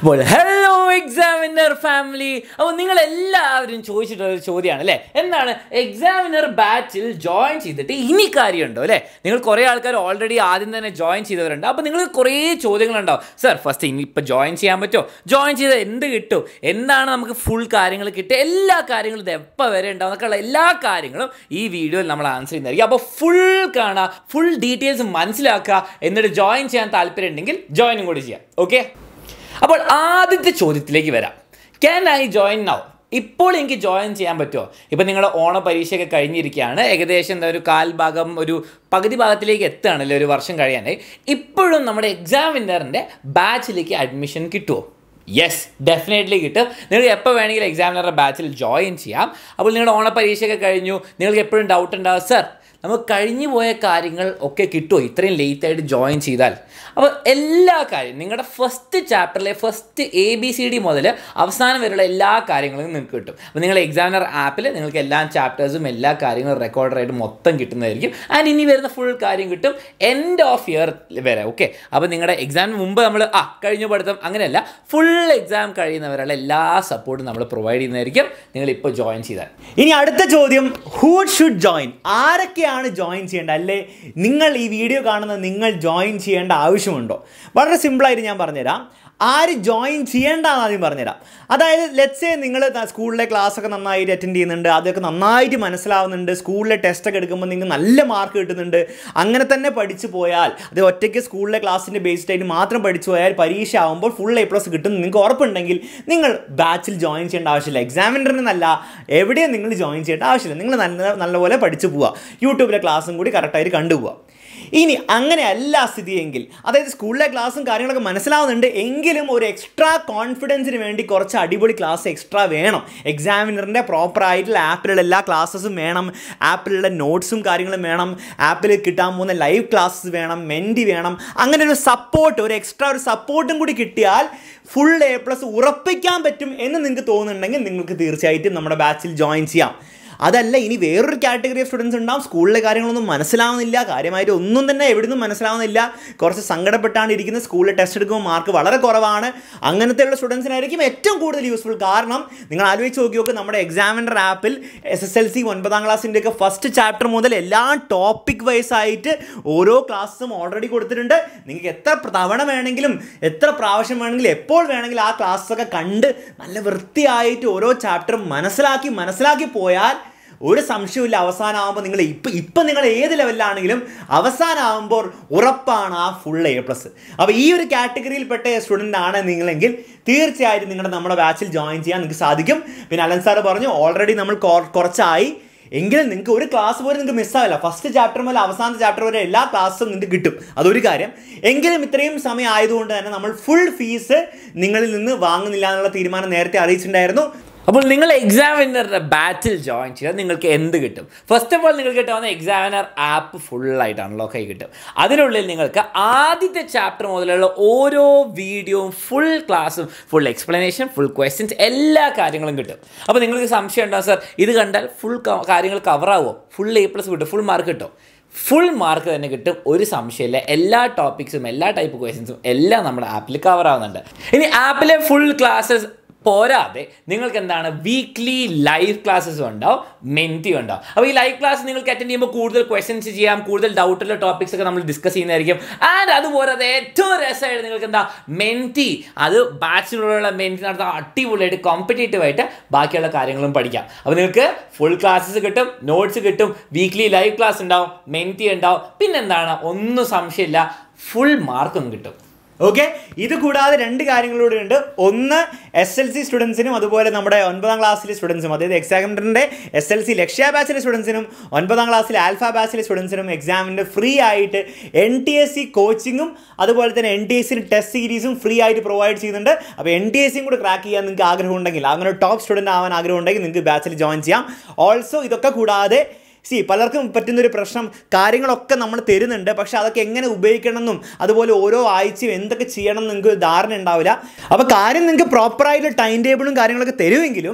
അപ്പോൾ hello examiner family അപ്പോൾ നിങ്ങൾ എല്ലാവരും ചോദിച്ചിട്ടുള്ള ഒരു ചോദ്യമാണ് അല്ലേ എന്താണ് എക്സാമിനർ ബാച്ചിൽ ജോയിൻ ചെയ്തിട്ട് ഇനി കാര്യമുണ്ടോ അല്ലേ നിങ്ങൾ കുറേ ആൾക്കാർ ഓൾറെഡി ആദ്യം തന്നെ ജോയിൻ ചെയ്തവരുണ്ട് അപ്പോൾ നിങ്ങൾ കുറേ ചോദ്യങ്ങളുണ്ടാവും സർ ഫസ്റ്റ് ഇനി ഇപ്പോൾ ജോയിൻ ചെയ്യാൻ പറ്റുമോ ജോയിൻ ചെയ്ത് എന്ത് കിട്ടും എന്താണ് നമുക്ക് ഫുൾ കാര്യങ്ങൾ കിട്ടുക എല്ലാ കാര്യങ്ങളും ഇത് എപ്പോൾ വരെ ഉണ്ടാവും എന്നൊക്കെയുള്ള എല്ലാ കാര്യങ്ങളും ഈ വീഡിയോയിൽ നമ്മൾ ആൻസർ ചെയ്യുന്നതായിരിക്കും അപ്പോൾ ഫുൾ കാണുക ഫുൾ ഡീറ്റെയിൽസ് മനസ്സിലാക്കുക എന്നിട്ട് ജോയിൻ ചെയ്യാൻ താല്പര്യം ഉണ്ടെങ്കിൽ ജോയിനും കൂടി ചെയ്യാം ഓക്കെ അപ്പോൾ ആദ്യത്തെ ചോദ്യത്തിലേക്ക് വരാം ക്യാൻ ഐ ജോയിൻ നൗ ഇപ്പോൾ എനിക്ക് ജോയിൻ ചെയ്യാൻ പറ്റുമോ ഇപ്പം നിങ്ങൾ ഓണ പരീക്ഷയൊക്കെ കഴിഞ്ഞിരിക്കുകയാണ് ഏകദേശം എന്താ ഒരു കാൽ ഭാഗം ഒരു പകുതി ഭാഗത്തിലേക്ക് എത്തുകയാണല്ലേ ഒരു വർഷം കഴിയാനായി ഇപ്പോഴും നമ്മുടെ എക്സാം വിന്നറിൻ്റെ ബാച്ചിലേക്ക് അഡ്മിഷൻ കിട്ടുമോ യെസ് ഡെഫിനറ്റ്ലി കിട്ടും നിങ്ങൾക്ക് എപ്പോൾ വേണമെങ്കിലും എക്സാമിനറുടെ ബാച്ചിൽ ജോയിൻ ചെയ്യാം അപ്പോൾ നിങ്ങളുടെ ഓണ പരീക്ഷയൊക്കെ കഴിഞ്ഞു നിങ്ങൾക്ക് എപ്പോഴും ഡൗട്ട് ഉണ്ടാവും സർ നമുക്ക് കഴിഞ്ഞു പോയ കാര്യങ്ങൾ ഒക്കെ കിട്ടുമോ ഇത്രയും ലേറ്റ് ആയിട്ട് ജോയിൻ ചെയ്താൽ അപ്പോൾ എല്ലാ കാര്യം നിങ്ങളുടെ ഫസ്റ്റ് ചാപ്റ്ററിലെ first A B C D മുതൽ അവസാനം വരെയുള്ള എല്ലാ കാര്യങ്ങളും നിങ്ങൾക്ക് കിട്ടും അപ്പോൾ നിങ്ങൾ എക്സാമിനർ ആപ്പിൽ നിങ്ങൾക്ക് എല്ലാ ചാപ്റ്റേഴ്സും എല്ലാ കാര്യങ്ങളും റെക്കോർഡറായിട്ട് മൊത്തം കിട്ടുന്നതായിരിക്കും ആൻഡ് ഇനി വരുന്ന ഫുൾ കാര്യം കിട്ടും എൻഡ് ഓഫ് ഇയർ വരെ ഓക്കെ അപ്പോൾ നിങ്ങളുടെ എക്സാമിന് മുമ്പ് നമ്മൾ ആ കഴിഞ്ഞു പഠിത്തം അങ്ങനെയല്ല ഫുൾ എക്സാം കഴിയുന്നവരുള്ള എല്ലാ സപ്പോർട്ടും നമ്മൾ പ്രൊവൈഡ് ചെയ്യുന്നതായിരിക്കും നിങ്ങൾ ഇപ്പോൾ ജോയിൻ ചെയ്താൽ ഇനി അടുത്ത ചോദ്യം ഹൂ ഷുഡ് ജോയിൻ ആരൊക്കെയാണ് ജോയിൻ ചെയ്യേണ്ടത് അല്ലേ നിങ്ങൾ ഈ വീഡിയോ കാണുന്ന നിങ്ങൾ ജോയിൻ ചെയ്യേണ്ട ആവശ്യമുണ്ടോ വളരെ സിമ്പിളായിട്ട് ഞാൻ പറഞ്ഞുതരാം ആര് ജോയിൻ ചെയ്യേണ്ടതെന്ന് ആദ്യം പറഞ്ഞുതരാം അതായത് ലെറ്റ്സേ നിങ്ങൾ സ്കൂളിലെ ക്ലാസ്സൊക്കെ നന്നായിട്ട് അറ്റൻഡ് ചെയ്യുന്നുണ്ട് അതൊക്കെ നന്നായിട്ട് മനസ്സിലാവുന്നുണ്ട് സ്കൂളിലെ ടെസ്റ്റൊക്കെ എടുക്കുമ്പോൾ നിങ്ങൾക്ക് നല്ല മാർക്ക് കിട്ടുന്നുണ്ട് അങ്ങനെ തന്നെ പഠിച്ചു പോയാൽ അത് ഒറ്റയ്ക്ക് സ്കൂളിലെ ക്ലാസ്സിൻ്റെ ബേസ്ഡ് ആയിട്ട് മാത്രം പഠിച്ചു പോയാൽ പരീക്ഷ ആകുമ്പോൾ ഫുൾ എ പ്ലസ് കിട്ടും നിങ്ങൾക്ക് ഉറപ്പുണ്ടെങ്കിൽ നിങ്ങൾ ബാച്ചിൽ ജോയിൻ ചെയ്യേണ്ട ആവശ്യമില്ല എക്സാമിനറിനല്ല എവിടെയും നിങ്ങൾ ജോയിൻ ചെയ്യേണ്ട ആവശ്യമില്ല നിങ്ങൾ നല്ല നല്ലപോലെ പഠിച്ചു പോവുക യൂട്യൂബിലെ ക്ലാസ്സും കൂടി കറക്റ്റായിട്ട് കണ്ടുപോവുക ഇനി അങ്ങനെയല്ല സ്ഥിതിയെങ്കിൽ അതായത് സ്കൂളിലെ ക്ലാസ്സും കാര്യങ്ങളൊക്കെ മനസ്സിലാവുന്നുണ്ട് എങ്കിലും ഒരു എക്സ്ട്രാ കോൺഫിഡൻസിന് വേണ്ടി കുറച്ച് അടിപൊളി ക്ലാസ് എക്സ്ട്രാ വേണം എക്സാമിനറിൻ്റെ പ്രോപ്പറായിട്ടുള്ള ആപ്പിലുള്ള എല്ലാ ക്ലാസ്സസും വേണം ആപ്പിലുള്ള നോട്ട്സും കാര്യങ്ങളും വേണം ആപ്പിൽ കിട്ടാൻ പോകുന്ന ലൈവ് ക്ലാസ്സസ് വേണം മെൻറ്റി വേണം അങ്ങനെ ഒരു സപ്പോർട്ട് ഒരു എക്സ്ട്രാ ഒരു സപ്പോർട്ടും കൂടി കിട്ടിയാൽ ഫുൾ എ പ്ലസ് ഉറപ്പിക്കാൻ പറ്റും എന്ന് നിങ്ങൾക്ക് തോന്നുന്നുണ്ടെങ്കിൽ നിങ്ങൾക്ക് തീർച്ചയായിട്ടും നമ്മുടെ ബാച്ചിൽ ജോയിൻ ചെയ്യാം അതല്ല ഇനി വേറൊരു കാറ്റഗറി ഓഫ് സ്റ്റുഡൻസ് ഉണ്ടാവും സ്കൂളിലെ കാര്യങ്ങളൊന്നും മനസ്സിലാവുന്നില്ല കാര്യമായിട്ട് ഒന്നും തന്നെ എവിടെ നിന്നും മനസ്സിലാവുന്നില്ല കുറച്ച് സങ്കടപ്പെട്ടാണ് ഇരിക്കുന്നത് സ്കൂളിൽ ടെസ്റ്റ് എടുക്കുമ്പോൾ മാർക്ക് വളരെ കുറവാണ് അങ്ങനത്തെയുള്ള സ്റ്റുഡൻസിനായിരിക്കും ഏറ്റവും കൂടുതൽ യൂസ്ഫുൾ കാരണം നിങ്ങൾ ആലോചിച്ച് നോക്കി നോക്ക് നമ്മുടെ എക്സാമിനർ ആപ്പിൽ എസ് എസ് എൽ സി ഒൻപതാം ക്ലാസ്സിൻ്റെ ഒക്കെ ഫസ്റ്റ് ചാപ്റ്റർ മുതൽ എല്ലാ ടോപ്പിക് വൈസ് ആയിട്ട് ഓരോ ക്ലാസ്സും ഓൾറെഡി കൊടുത്തിട്ടുണ്ട് നിങ്ങൾക്ക് എത്ര തവണ വേണമെങ്കിലും എത്ര പ്രാവശ്യം വേണമെങ്കിലും എപ്പോൾ വേണമെങ്കിലും ആ ക്ലാസ്സൊക്കെ കണ്ട് നല്ല വൃത്തിയായിട്ട് ഓരോ ചാപ്റ്ററും മനസ്സിലാക്കി മനസ്സിലാക്കി പോയാൽ ഒരു സംശയമില്ല അവസാനമാകുമ്പോൾ നിങ്ങൾ ഇപ്പം ഇപ്പം നിങ്ങൾ ഏത് ലെവലിലാണെങ്കിലും അവസാനമാകുമ്പോൾ ഉറപ്പാണ് ആ ഫുൾ എ പ്ലസ് അപ്പോൾ ഈ ഒരു കാറ്റഗറിയിൽപ്പെട്ട സ്റ്റുഡൻ്റ് ആണ് നിങ്ങളെങ്കിൽ തീർച്ചയായിട്ടും നിങ്ങളുടെ നമ്മുടെ ബാച്ചിൽ ജോയിൻ ചെയ്യാൻ നിങ്ങൾക്ക് സാധിക്കും പിന്നെ അലൻ സാറ് പറഞ്ഞു ഓൾറെഡി നമ്മൾ കൊ- കുറച്ചായി എങ്കിലും നിങ്ങൾക്ക് ഒരു ക്ലാസ് പോലും നിങ്ങൾക്ക് മിസ്സാവില്ല ഫസ്റ്റ് ചാപ്റ്റർ മുതൽ അവസാനത്തെ ചാപ്റ്റർ വരെ എല്ലാ ക്ലാസ്സും നിങ്ങൾക്ക് കിട്ടും അതൊരു കാര്യം എങ്കിലും ഇത്രയും സമയം ആയതുകൊണ്ട് തന്നെ നമ്മൾ ഫുൾ ഫീസ് നിങ്ങളിൽ നിന്ന് വാങ്ങുന്നില്ല എന്നുള്ള തീരുമാനം നേരത്തെ അറിയിച്ചിട്ടുണ്ടായിരുന്നു അപ്പോൾ നിങ്ങൾ എക്സാമിനറുടെ ബാച്ചിൽ ജോയിൻ ചെയ്താൽ നിങ്ങൾക്ക് എന്ത് കിട്ടും ഫസ്റ്റ് ഓഫ് ഓൾ നിങ്ങൾക്ക് കിട്ടാവുന്ന എക്സാമിനർ ആപ്പ് ഫുള്ളായിട്ട് അൺലോക്ക് ആയി കിട്ടും അതിനുള്ളിൽ നിങ്ങൾക്ക് ആദ്യത്തെ ചാപ്റ്റർ മുതലുള്ള ഓരോ വീഡിയോയും ഫുൾ ക്ലാസ്സും ഫുൾ എക്സ്പ്ലനേഷൻ ഫുൾ ക്വസ്റ്റ്യൻസ് എല്ലാ കാര്യങ്ങളും കിട്ടും അപ്പോൾ നിങ്ങൾക്ക് സംശയം ഉണ്ടാവും സാർ ഇത് കണ്ടാൽ ഫുൾ കാര്യങ്ങൾ കവർ ആവുമോ ഫുൾ എ പ്ലസ് കിട്ടും ഫുൾ മാർക്ക് കിട്ടും ഫുൾ മാർക്ക് തന്നെ കിട്ടും ഒരു സംശയമില്ല എല്ലാ ടോപ്പിക്സും എല്ലാ ടൈപ്പ് ക്വസ്റ്റ്യൻസും എല്ലാം നമ്മുടെ ആപ്പിൽ കവർ ആവുന്നുണ്ട് ഇനി ആപ്പിലെ ഫുൾ ക്ലാസ്സസ് പോരാതെ നിങ്ങൾക്ക് എന്താണ് വീക്ക്ലി ലൈവ് ക്ലാസ്സസും ഉണ്ടാവും മെൻറ്റി ഉണ്ടാവും അപ്പോൾ ഈ ലൈവ് ക്ലാസ് നിങ്ങൾക്ക് അറ്റൻഡ് ചെയ്യുമ്പോൾ കൂടുതൽ ക്വസ്റ്റ്യൻസ് ചെയ്യാം കൂടുതൽ ഡൗട്ടുള്ള ടോപ്പിക്സ് ഒക്കെ നമ്മൾ ഡിസ്കസ് ചെയ്യുന്നതായിരിക്കും ആൻഡ് അതുപോരാതെ ഏറ്റവും രസമായിട്ട് നിങ്ങൾക്ക് എന്താ മെൻറ്റി അത് ബാച്ചിലുള്ള മെൻറ്റി നടത്താൻ അടിപൊളിയായിട്ട് കോമ്പറ്റേറ്റീവ് ആയിട്ട് ബാക്കിയുള്ള കാര്യങ്ങളും പഠിക്കാം അപ്പോൾ നിങ്ങൾക്ക് ഫുൾ ക്ലാസ്സസ് കിട്ടും നോട്ട്സ് കിട്ടും വീക്ക്ലി ലൈവ് ക്ലാസ് ഉണ്ടാവും മെൻറ്റി ഉണ്ടാവും പിന്നെന്താണ് ഒന്നും സംശയമില്ല ഫുൾ മാർക്കും കിട്ടും ഓക്കെ ഇത് കൂടാതെ രണ്ട് കാര്യങ്ങളൂടെ ഉണ്ട് ഒന്ന് എസ് എൽ സി സ്റ്റുഡൻസിനും അതുപോലെ നമ്മുടെ ഒൻപതാം ക്ലാസ്സിലെ സ്റ്റുഡൻസിനും അതായത് എക്സാമിൻ്റെ എസ് എൽ സി ലക്ഷ്യ ബാച്ചിലെ സ്റ്റുഡൻസിനും ഒൻപതാം ക്ലാസ്സിലെ ആൽഫ ബാച്ചിലെ സ്റ്റുഡൻസിനും എക്സാമിൻ്റെ ഫ്രീ ആയിട്ട് എൻ ടി എസ് സി കോച്ചിങ്ങും അതുപോലെ തന്നെ N T S C test സീരീസും ഫ്രീ ആയിട്ട് പ്രൊവൈഡ് ചെയ്യുന്നുണ്ട് അപ്പോൾ എൻ ടി എസ് സിയും കൂടെ ക്രാക്ക് ചെയ്യാൻ നിങ്ങൾക്ക് ആഗ്രഹം ഉണ്ടെങ്കിൽ അങ്ങനെ ടോപ്പ് സ്റ്റുഡൻറ്റ് ആവാൻ ആഗ്രഹം ഉണ്ടെങ്കിൽ നിങ്ങൾക്ക് ബാച്ചിൽ ജോയിൻ ചെയ്യാം ഓൾസോ ഇതൊക്കെ കൂടാതെ സി പലർക്കും പറ്റുന്നൊരു പ്രശ്നം കാര്യങ്ങളൊക്കെ നമ്മൾ തരുന്നുണ്ട് പക്ഷെ അതൊക്കെ എങ്ങനെ ഉപയോഗിക്കണമെന്നും അതുപോലെ ഓരോ ആഴ്ചയും എന്തൊക്കെ ചെയ്യണം എന്ന് നിങ്ങൾക്ക് ഒരു ധാരണ ഉണ്ടാവില്ല അപ്പോൾ കാര്യം നിങ്ങൾക്ക് പ്രോപ്പറായിട്ട് ടൈം ടേബിളും കാര്യങ്ങളൊക്കെ തരുമെങ്കിലും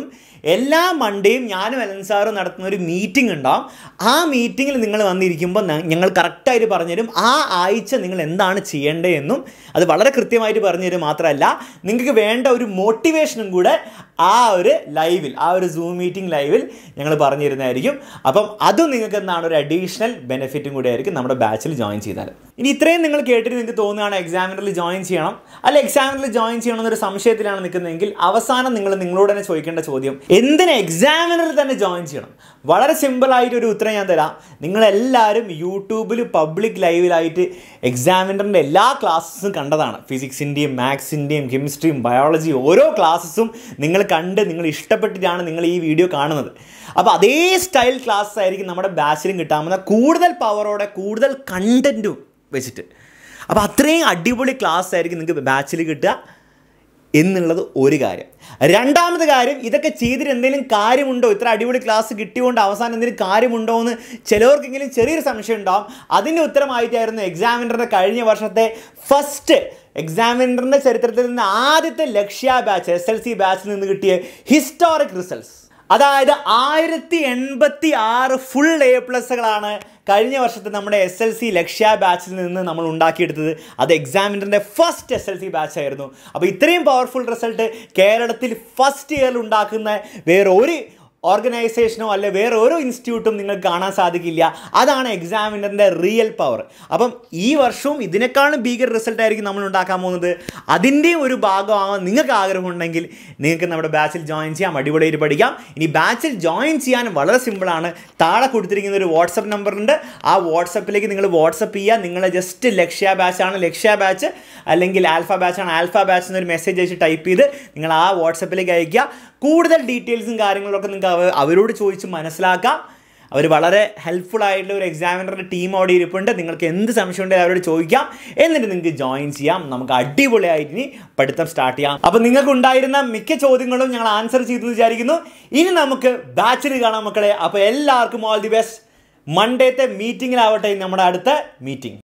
എല്ലാ മൺഡേയും ഞാനും അലൻ സാറും നടത്തുന്ന ഒരു മീറ്റിംഗ് ഉണ്ടാവും ആ മീറ്റിങ്ങിൽ നിങ്ങൾ വന്നിരിക്കുമ്പോൾ ന- ഞങ്ങൾ കറക്റ്റായിട്ട് പറഞ്ഞുതരും ആ ആഴ്ച നിങ്ങൾ എന്താണ് ചെയ്യേണ്ടത് എന്നും അത് വളരെ കൃത്യമായിട്ട് പറഞ്ഞുതരും മാത്രമല്ല നിങ്ങൾക്ക് വേണ്ട ഒരു മോട്ടിവേഷനും കൂടെ ആ ഒരു ലൈവിൽ ആ ഒരു സൂം മീറ്റിംഗ് ലൈവിൽ ഞങ്ങൾ പറഞ്ഞു തരുന്നതായിരിക്കും അപ്പം അതും നിങ്ങൾക്ക് എന്താണ് ഒരു അഡീഷണൽ ബെനിഫിറ്റും കൂടെ ആയിരിക്കും നമ്മുടെ ബാച്ചിൽ ജോയിൻ ചെയ്താൽ ഇനി ഇത്രയും നിങ്ങൾ കേട്ടിട്ട് നിങ്ങൾക്ക് തോന്നുകയാണ് എക്സാമിനറിൽ ജോയിൻ ചെയ്യണം അല്ല എക്സാമിനറിൽ ജോയിൻ ചെയ്യണം എന്നൊരു സംശയത്തിലാണ് നിൽക്കുന്നതെങ്കിൽ അവസാനം നിങ്ങൾ നിങ്ങളോട് തന്നെ ചോദിക്കേണ്ട ചോദ്യം എന്തിന് എക്സാമിനറിൽ തന്നെ ജോയിൻ ചെയ്യണം വളരെ സിമ്പിളായിട്ട് ഒരു ഉത്തരം ഞാൻ തരാം നിങ്ങളെല്ലാവരും യൂട്യൂബിൽ പബ്ലിക് ലൈവിലായിട്ട് എക്സാമിനറിൻ്റെ എല്ലാ ക്ലാസ്സസും കണ്ടതാണ് ഫിസിക്സിൻ്റെയും മാത്സിൻ്റെയും കെമിസ്ട്രിയും ബയോളജിയും ഓരോ ക്ലാസ്സസും നിങ്ങൾ കണ്ട് നിങ്ങൾ ഇഷ്ടപ്പെട്ടിട്ടാണ് നിങ്ങൾ ഈ വീഡിയോ കാണുന്നത് അപ്പോൾ അതേ സ്റ്റൈൽ ക്ലാസ് ആയിരിക്കും നമ്മുടെ ബാച്ചിലും കിട്ടാവുന്ന കൂടുതൽ പവറോടെ കൂടുതൽ കണ്ടൻറ്റും വെച്ചിട്ട് അപ്പോൾ അത്രയും അടിപൊളി ക്ലാസ് ആയിരിക്കും നിങ്ങൾക്ക് ബാച്ചിൽ കിട്ടുക എന്നുള്ളത് ഒരു കാര്യം രണ്ടാമത്തെ കാര്യം ഇതൊക്കെ ചെയ്തിട്ട് എന്തെങ്കിലും കാര്യമുണ്ടോ ഇത്ര അടിപൊളി ക്ലാസ് കിട്ടിയോണ്ട് അവസാനം എന്തെങ്കിലും കാര്യമുണ്ടോ എന്ന് ചിലവർക്കെങ്കിലും ചെറിയൊരു സംശയം ഉണ്ടാവും അതിൻ്റെ ഉത്തരമായിട്ടായിരുന്നു എക്സാമിനറിൻ്റെ കഴിഞ്ഞ വർഷത്തെ ഫസ്റ്റ് എക്സാമിനറിൻ്റെ ചരിത്രത്തിൽ നിന്ന് ആദ്യത്തെ Lakshya batch S L C ബാച്ചിൽ നിന്ന് കിട്ടിയ ഹിസ്റ്റോറിക് റിസൾട്ട്സ് അതായത് ആയിരത്തി എൺപത്തി ആറ് ഫുൾ എ പ്ലസുകളാണ് കഴിഞ്ഞ വർഷത്തെ നമ്മുടെ എസ് എൽ സി ലക്ഷ്യ ബാച്ചിൽ നിന്ന് നമ്മൾ ഉണ്ടാക്കിയെടുത്തത് അത് എക്സാമിനറിൻ്റെ first S L C batch ആയിരുന്നു അപ്പോൾ ഇത്രയും പവർഫുൾ റിസൾട്ട് കേരളത്തിൽ ഫസ്റ്റ് ഇയറിൽ ഉണ്ടാക്കുന്ന വേറെ ഒരു ഓർഗനൈസേഷനോ അല്ലെ വേറെ ഓരോ ഇൻസ്റ്റിറ്റ്യൂട്ടും നിങ്ങൾക്ക് കാണാൻ സാധിക്കില്ല അതാണ് എക്സാമിനറിൻ്റെ റിയൽ പവർ അപ്പം ഈ വർഷവും ഇതിനേക്കാളും ഭീകര റിസൾട്ട് ആയിരിക്കും നമ്മൾ ഉണ്ടാക്കാൻ പോകുന്നത് അതിൻ്റെ ഒരു ഭാഗമാവാൻ നിങ്ങൾക്ക് ആഗ്രഹമുണ്ടെങ്കിൽ നിങ്ങൾക്ക് നമ്മുടെ ബാച്ചിൽ ജോയിൻ ചെയ്യാം അടിപൊളിയായിട്ട് പഠിക്കാം ഇനി ബാച്ചിൽ ജോയിൻ ചെയ്യാൻ വളരെ സിമ്പിളാണ് താഴെ കൊടുത്തിരിക്കുന്ന ഒരു വാട്സപ്പ് നമ്പറുണ്ട് ആ വാട്സപ്പിലേക്ക് നിങ്ങൾ വാട്സപ്പ് ചെയ്യുക നിങ്ങളെ ജസ്റ്റ് ലക്ഷ്യ ബാച്ചാണ് ലക്ഷ്യ ബാച്ച് അല്ലെങ്കിൽ ആൽഫ ബാച്ചാണ് ആൽഫ ബാച്ച് എന്നൊരു മെസ്സേജ് അയച്ച് ടൈപ്പ് ചെയ്ത് നിങ്ങൾ ആ വാട്സപ്പിലേക്ക് അയക്കുക കൂടുതൽ ഡീറ്റെയിൽസും കാര്യങ്ങളൊക്കെ നിങ്ങൾക്ക് അവ- അവരോട് ചോദിച്ച് മനസ്സിലാക്കാം അവർ വളരെ ഹെൽപ്ഫുൾ ആയിട്ടുള്ള ഒരു എക്സാമിനറുടെ ടീം അവിടെ ഇരിപ്പുണ്ട് നിങ്ങൾക്ക് എന്ത് സംശയം ഉണ്ടെങ്കിൽ അവരോട് ചോദിക്കാം എന്നിട്ട് നിങ്ങൾക്ക് ജോയിൻ ചെയ്യാം നമുക്ക് അടിപൊളിയായിട്ട് ഇനി പഠിത്തം സ്റ്റാർട്ട് ചെയ്യാം അപ്പോൾ നിങ്ങൾക്ക് ഉണ്ടായിരുന്ന മിക്ക ചോദ്യങ്ങളും ഞങ്ങൾ ആൻസർ ചെയ്തു വിചാരിക്കുന്നു ഇനി നമുക്ക് ബാച്ചിൽ കാണാം മക്കളെ അപ്പോൾ എല്ലാവർക്കും ഓൾ ദി ബെസ്റ്റ് മൺഡേത്തെ മീറ്റിങ്ങിലാവട്ടെ നമ്മുടെ അടുത്ത മീറ്റിംഗ്